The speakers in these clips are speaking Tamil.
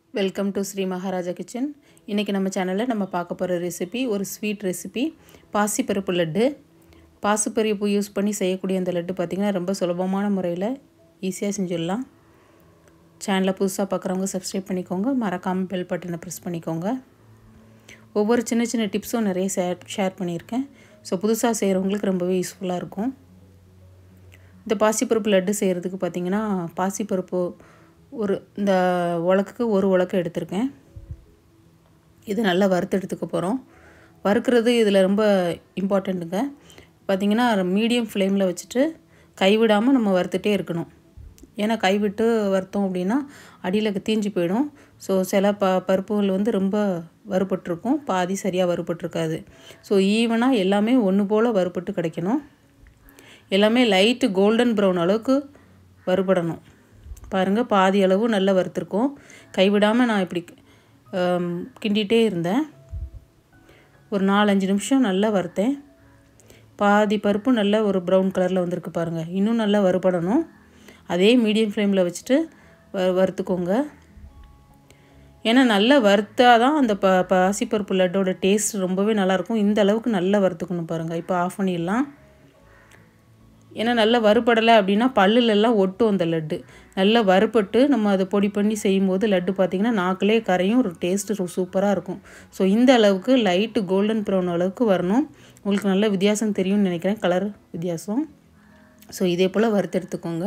welcome to Sri Maharaja kitchen இன்றைக்கி நம்ம சேனலில் நம்ம பார்க்க போகிற ரெசிபி ஒரு ஸ்வீட் ரெசிபி பாசிப்பருப்பு லட்டு பாசிப்பருப்பு யூஸ் பண்ணி செய்யக்கூடிய அந்த லட்டு பார்த்திங்கன்னா ரொம்ப சுலபமான முறையில் ஈஸியாக செஞ்சிடலாம் சேனலை புதுசாக பார்க்குறவங்க சப்ஸ்கிரைப் பண்ணிக்கோங்க மறக்காமல் பெல் பட்டனை ப்ரெஸ் பண்ணிக்கோங்க ஒவ்வொரு சின்ன சின்ன டிப்ஸும் நிறைய ஷேர் ஷேர் பண்ணியிருக்கேன் ஸோ புதுசாக செய்கிறவங்களுக்கு ரொம்பவே யூஸ்ஃபுல்லாக இருக்கும் இந்த பாசிப்பருப்பு லட்டு செய்கிறதுக்கு பார்த்திங்கன்னா பாசிப்பருப்பு ஒரு இந்த உலக்குக்கு ஒரு உலக்கு எடுத்திருக்கேன் இது நல்லா வறுத்து எடுத்துக்க போகிறோம் வறுக்கிறது இதில் ரொம்ப இம்பார்ட்டண்ட்டுங்க பார்த்திங்கன்னா மீடியம் ஃப்ளேமில் வச்சுட்டு கைவிடாமல் நம்ம வறுத்துட்டே இருக்கணும் ஏன்னா கைவிட்டு வறுத்தோம் அப்படின்னா அடியில் தீஞ்சு போயிடும் ஸோ சில ப பருப்புகள் வந்து ரொம்ப வறுபட்டிருக்கும் பாதி சரியாக வறுபட்டிருக்காது ஸோ ஈவனாக எல்லாமே ஒன்று போல் வறுபட்டு கிடைக்கணும் எல்லாமே லைட்டு கோல்டன் ப்ரௌன் அளவுக்கு வறுபடணும் பாருங்கள் பாதி அளவு நல்லா வறுத்துருக்கோம் கைவிடாமல் நான் இப்படி கிண்டிகிட்டே இருந்தேன் ஒரு நாலஞ்சு நிமிஷம் நல்லா வறுத்தேன் பாதி பருப்பு நல்லா ஒரு ப்ரௌன் கலரில் வந்திருக்கு பாருங்கள் இன்னும் நல்லா வறுபடணும் அதே மீடியம் ஃப்ளேமில் வச்சுட்டு வ வறுத்துக்கோங்க ஏன்னா நல்லா வறுத்தா தான் அந்த ப பாசிப்பருப்பு லட்டோட டேஸ்ட் ரொம்பவே நல்லாயிருக்கும் இந்த அளவுக்கு நல்லா வறுத்துக்கணும் பாருங்கள் இப்போ ஆஃப் பண்ணிடலாம் ஏன்னா நல்லா வறுபடலை அப்படின்னா பல்லுலெல்லாம் ஒட்டும் அந்த லட்டு நல்லா வறுபட்டு நம்ம அதை பொடி பண்ணி செய்யும்போது லட்டு பார்த்திங்கன்னா நாக்கிலே கரையும் ஒரு டேஸ்ட்டு சூப்பராக இருக்கும் ஸோ இந்த அளவுக்கு லைட்டு கோல்டன் ப்ரௌன் அளவுக்கு வரணும் உங்களுக்கு நல்ல வித்தியாசம் தெரியும்னு நினைக்கிறேன் கலர் வித்தியாசம் ஸோ இதே போல் வறுத்து எடுத்துக்கோங்க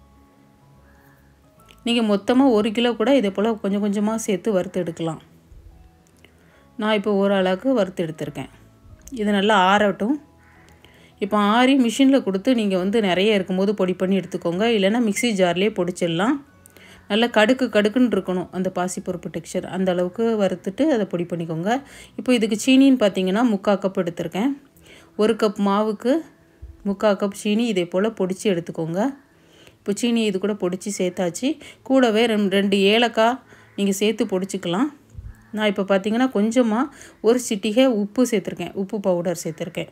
நீங்கள் மொத்தமாக ஒரு கிலோ கூட இதே போல் கொஞ்சம் கொஞ்சமாக சேர்த்து வறுத்து எடுக்கலாம் நான் இப்போ ஒரு அளவுக்கு வறுத்து எடுத்திருக்கேன் இது நல்லா ஆறட்டும் இப்போ ஆறி மிஷினில் கொடுத்து நீங்கள் வந்து நிறைய இருக்கும்போது பொடி பண்ணி எடுத்துக்கோங்க இல்லைன்னா மிக்சி ஜார்லேயே பொடிச்சிடலாம் நல்லா கடுக்கு கடுக்குன்னு இருக்கணும் அந்த பாசிப்பருப்பு டெக்ஸ்சர் அந்த அளவுக்கு வறுத்துட்டு அதை பொடி பண்ணிக்கோங்க இப்போ இதுக்கு சீனின்னு பார்த்தீங்கன்னா முக்கால் கப் எடுத்திருக்கேன் ஒரு கப் மாவுக்கு முக்கால் கப் சீனி இதே போல் பொடிச்சு எடுத்துக்கோங்க இப்போ சீனி இது கூட பொடிச்சு சேர்த்தாச்சு கூடவே ரெண்டு ரெண்டு ஏலக்காய் நீங்கள் சேர்த்து பொடிச்சிக்கலாம் நான் இப்போ பார்த்தீங்கன்னா கொஞ்சமாக ஒரு சிட்டிகை உப்பு சேர்த்துருக்கேன் உப்பு பவுடர் சேர்த்துருக்கேன்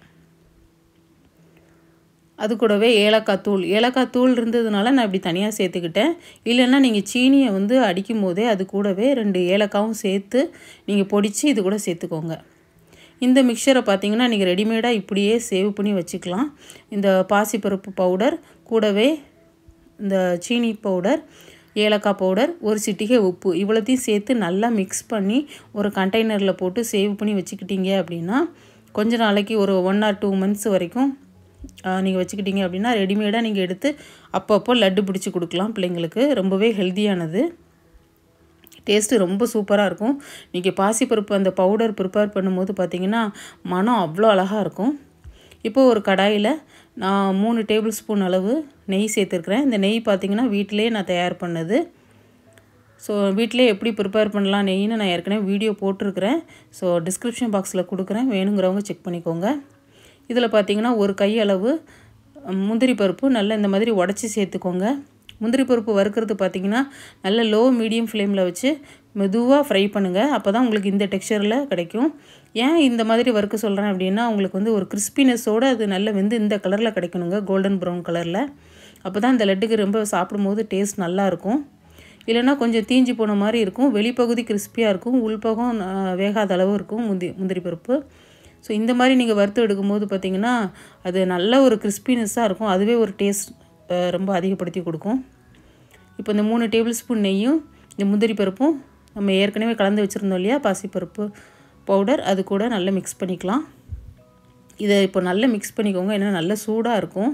அது கூடவே ஏலக்காய் தூள் ஏலக்காய் தூள் இருந்ததுனால நான் இப்படி தனியாக சேர்த்துக்கிட்டேன் இல்லைன்னா நீங்கள் சீனியை வந்து அடிக்கும் போதே அது கூடவே ரெண்டு ஏலக்காவும் சேர்த்து நீங்கள் பொடித்து இது கூட சேர்த்துக்கோங்க இந்த மிக்சரை பார்த்தீங்கன்னா நீங்கள் ரெடிமேடாக இப்படியே சேவ் பண்ணி வச்சுக்கலாம் இந்த பாசிப்பருப்பு பவுடர் கூடவே இந்த சீனி பவுடர் ஏலக்காய் பவுடர் ஒரு சிட்டிகை உப்பு இவ்வளோத்தையும் சேர்த்து நல்லா மிக்ஸ் பண்ணி ஒரு கண்டெய்னரில் போட்டு சேவ் பண்ணி வச்சுக்கிட்டீங்க அப்படின்னா கொஞ்ச நாளைக்கு ஒரு ஒன் ஆர் டூ மந்த்ஸ் வரைக்கும் நீங்கள் வச்சுக்கிட்டீங்க அப்படின்னா ரெடிமேடாக நீங்கள் எடுத்து அப்பப்போ லட்டு பிடிச்சி கொடுக்கலாம் பிள்ளைங்களுக்கு ரொம்பவே ஹெல்த்தியானது டேஸ்ட்டு ரொம்ப சூப்பராக இருக்கும் நீங்கள் பாசிப்பருப்பு அந்த பவுடர் ப்ரிப்பேர் பண்ணும்போது பார்த்தீங்கன்னா மனம் அவ்வளோ அழகாக இருக்கும் இப்போது ஒரு கடாயில் நான் மூணு டேபிள் ஸ்பூன் அளவு நெய் சேர்த்துருக்குறேன் இந்த நெய் பார்த்திங்கன்னா வீட்டிலே நான் தயார் பண்ணது ஸோ வீட்டிலே எப்படி ப்ரிப்பேர் பண்ணலாம் நெய்ன்னு நான் ஏற்கனவே வீடியோ போட்டிருக்கிறேன் ஸோ டிஸ்கிரிப்ஷன் பாக்ஸில் கொடுக்குறேன் வேணுங்கிறவங்க செக் பண்ணிக்கோங்க இதில் பார்த்திங்கன்னா ஒரு கையளவு முந்திரி பருப்பு நல்லா இந்த மாதிரி உடச்சி சேர்த்துக்கோங்க முந்திரி பருப்பு வறுக்கிறது பார்த்திங்கன்னா நல்ல லோ மீடியம் ஃப்ளேமில் வச்சு மெதுவாக ஃப்ரை பண்ணுங்கள் அப்போ தான் உங்களுக்கு இந்த டெக்ஸ்சரில் கிடைக்கும் ஏன் இந்த மாதிரி வறுக்க சொல்கிறேன் அப்படின்னா உங்களுக்கு வந்து ஒரு கிறிஸ்பினஸோடு அது நல்ல வெந்து இந்த கலரில் கிடைக்கணுங்க கோல்டன் ப்ரௌன் கலரில் அப்போ தான் இந்த லட்டுக்கு ரொம்ப சாப்பிடும்போது டேஸ்ட் நல்லாயிருக்கும் இல்லைன்னா கொஞ்சம் தீஞ்சு போன மாதிரி இருக்கும் வெளிப்பகுதி கிறிஸ்பியாக இருக்கும் உள்பகம் வேகாத அளவு இருக்கும் முந்தி முந்திரி பருப்பு ஸோ இந்த மாதிரி நீங்கள் வறுத்து எடுக்கும்போது பார்த்திங்கன்னா அது நல்ல ஒரு கிறிஸ்பினஸ்ஸாக இருக்கும் அதுவே ஒரு டேஸ்ட் ரொம்ப அதிகப்படுத்தி கொடுக்கும் இப்போ இந்த மூணு டேபிள் ஸ்பூன் நெய்யும் இந்த முந்திரி பருப்பும் நம்ம ஏற்கனவே கலந்து வச்சுருந்தோம் இல்லையா பாசிப்பருப்பு பவுடர் அது கூட நல்லா மிக்ஸ் பண்ணிக்கலாம் இதை இப்போ நல்லா மிக்ஸ் பண்ணிக்கோங்க ஏன்னா நல்ல சூடாக இருக்கும்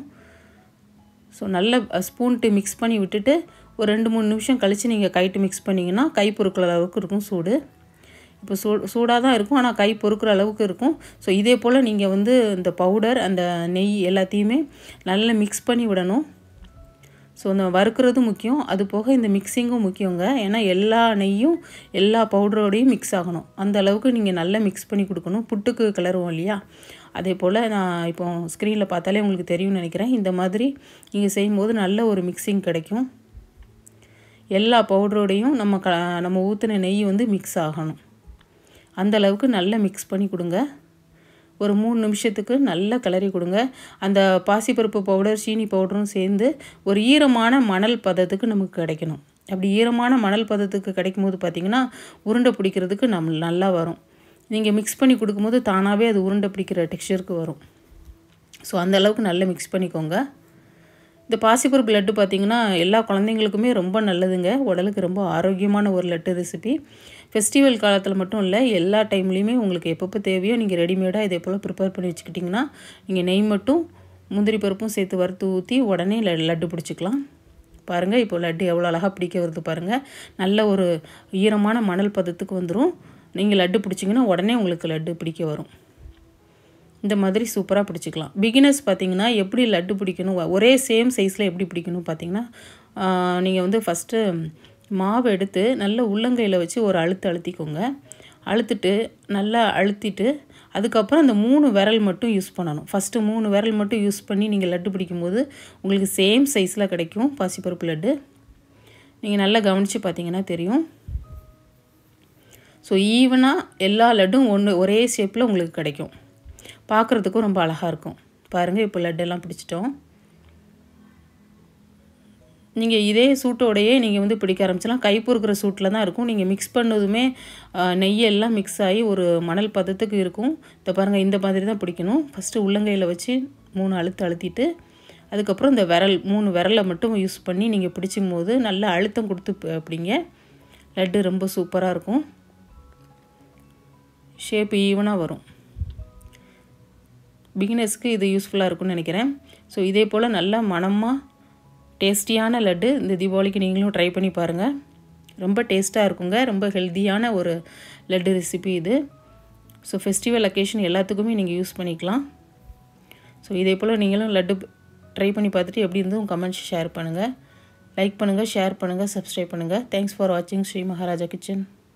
ஸோ நல்ல ஸ்பூன்ட்டு மிக்ஸ் பண்ணி விட்டுட்டு ஒரு ரெண்டு மூணு நிமிஷம் கழித்து நீங்கள் கைட்டு மிக்ஸ் பண்ணிங்கன்னா கை பொறுக்கிற அளவுக்கு இருக்கும் சூடு இப்போ சூ சூடாக தான் இருக்கும் ஆனால் கை பொறுக்கிற அளவுக்கு இருக்கும் ஸோ இதே போல் நீங்கள் வந்து இந்த பவுடர் அந்த நெய் எல்லாத்தையுமே நல்லா மிக்ஸ் பண்ணி விடணும் ஸோ இந்த வறுக்கிறதும் முக்கியம் அது போக இந்த மிக்சிங்கும் முக்கியங்க ஏன்னா எல்லா நெய்யும் எல்லா பவுடரோடையும் மிக்ஸ் ஆகணும் அந்த அளவுக்கு நீங்கள் நல்லா மிக்ஸ் பண்ணி கொடுக்கணும் புட்டுக்கு கிளறுவோம் இல்லையா அதே போல் நான் இப்போ ஸ்க்ரீனில் பார்த்தாலே உங்களுக்கு தெரியும்னு நினைக்கிறேன் இந்த மாதிரி நீங்கள் செய்யும்போது நல்ல ஒரு மிக்சிங் கிடைக்கும் எல்லா பவுடரோடையும் நம்ம க நம்ம ஊற்றின நெய் வந்து மிக்ஸ் ஆகணும் அந்த அளவுக்கு நல்லா மிக்ஸ் பண்ணி கொடுங்க ஒரு மூணு நிமிஷத்துக்கு நல்லா கிளறி கொடுங்க அந்த பாசிப்பருப்பு பவுடர் சீனி பவுடரும் சேர்ந்து ஒரு ஈரமான மணல் பதத்துக்கு நமக்கு கிடைக்கணும் அப்படி ஈரமான மணல் பதத்துக்கு கிடைக்கும் போது பார்த்திங்கன்னா உருண்டை பிடிக்கிறதுக்கு நம்ம நல்லா வரும் நீங்கள் மிக்ஸ் பண்ணி கொடுக்கும்போது தானாகவே அது உருண்டை பிடிக்கிற டெக்ஸ்சருக்கு வரும் ஸோ அந்த அளவுக்கு நல்லா மிக்ஸ் பண்ணிக்கோங்க இந்த பாசிப்பருப்பு லட்டு பார்த்திங்கன்னா எல்லா குழந்தைங்களுக்குமே ரொம்ப நல்லதுங்க உடலுக்கு ரொம்ப ஆரோக்கியமான ஒரு லட்டு ரெசிபி ஃபெஸ்டிவல் காலத்தில் மட்டும் இல்லை எல்லா டைம்லேயுமே உங்களுக்கு எப்பப்போ தேவையோ நீங்கள் ரெடிமேடாக இதே போல் ப்ரிப்பேர் பண்ணி வச்சுக்கிட்டிங்கன்னா நீங்கள் நெய் மட்டும் முந்திரி பருப்பும் சேர்த்து வறுத்து ஊற்றி உடனே லட்டு பிடிச்சிக்கலாம் பாருங்கள் இப்போ லட்டு எவ்வளோ அழகாக பிடிக்க வருது பாருங்கள் நல்ல ஒரு ஈரமான மணல் பதத்துக்கு வந்துடும் நீங்கள் லட்டு பிடிச்சிங்கன்னா உடனே உங்களுக்கு லட்டு பிடிக்க வரும் இந்த மாதிரி சூப்பராக பிடிச்சிக்கலாம் பிகினர்ஸ் பார்த்தீங்கன்னா எப்படி லட்டு பிடிக்கணும் ஒரே சேம் சைஸில் எப்படி பிடிக்கணும் பார்த்தீங்கன்னா நீங்கள் வந்து ஃபஸ்ட்டு மாவு எடுத்து நல்ல உள்ளங்கையில் வச்சு ஒரு அழுத்து அழுத்திக்கோங்க அழுத்திட்டு நல்லா அழுத்திட்டு அதுக்கப்புறம் அந்த மூணு விரல் மட்டும் யூஸ் பண்ணணும் ஃபஸ்ட்டு மூணு விரல் மட்டும் யூஸ் பண்ணி நீங்கள் லட்டு பிடிக்கும்போது உங்களுக்கு சேம் சைஸில் கிடைக்கும் பாசிப்பருப்பு லட்டு நீங்கள் நல்லா கவனித்து பார்த்தீங்கன்னா தெரியும் ஸோ ஈவனாக எல்லா லட்டும் ஒன்று ஒரே ஷேப்பில் உங்களுக்கு கிடைக்கும் பார்க்குறதுக்கும் ரொம்ப அழகாக இருக்கும் பாருங்கள் இப்போ லட்டெல்லாம் பிடிச்சிட்டோம் நீங்கள் இதே சூட்டோடையே நீங்கள் வந்து பிடிக்க ஆரம்பிச்சலாம் கை பொறுக்கிற சூட்டில் தான் இருக்கும் நீங்கள் மிக்ஸ் பண்ணதுமே நெய்யெல்லாம் மிக்ஸ் ஆகி ஒரு மணல் பதத்துக்கு இருக்கும் இதை பாருங்கள் இந்த மாதிரி தான் பிடிக்கணும் ஃபஸ்ட்டு உள்ளங்கையில் வச்சு மூணு அழுத்து அழுத்திட்டு அதுக்கப்புறம் இந்த விரல் மூணு விரலை மட்டும் யூஸ் பண்ணி நீங்கள் பிடிச்சும் போது நல்ல அழுத்தம் கொடுத்து பிடிங்க லட்டு ரொம்ப சூப்பராக இருக்கும் ஷேப் ஈவனாக வரும் பிகினர்ஸ்க்கு இது யூஸ்ஃபுல்லாக இருக்கும்னு நினைக்கிறேன் ஸோ இதே போல் நல்லா மனமாக டேஸ்டியான லட்டு இந்த தீபாவளிக்கு நீங்களும் ட்ரை பண்ணி பாருங்கள் ரொம்ப டேஸ்ட்டாக இருக்குங்க ரொம்ப ஹெல்த்தியான ஒரு லட்டு ரெசிபி இது ஸோ ஃபெஸ்டிவல் அக்கேஷன் எல்லாத்துக்குமே நீங்கள் யூஸ் பண்ணிக்கலாம் ஸோ இதே போல் நீங்களும் லட்டு ட்ரை பண்ணி பார்த்துட்டு எப்படி இருந்தும் கமெண்ட்ஸ் ஷேர் பண்ணுங்கள் லைக் பண்ணுங்கள் ஷேர் பண்ணுங்கள் சப்ஸ்கிரைப் பண்ணுங்கள் தேங்க்ஸ் ஃபார் வாட்சிங் ஸ்ரீ மகாராஜா கிச்சன்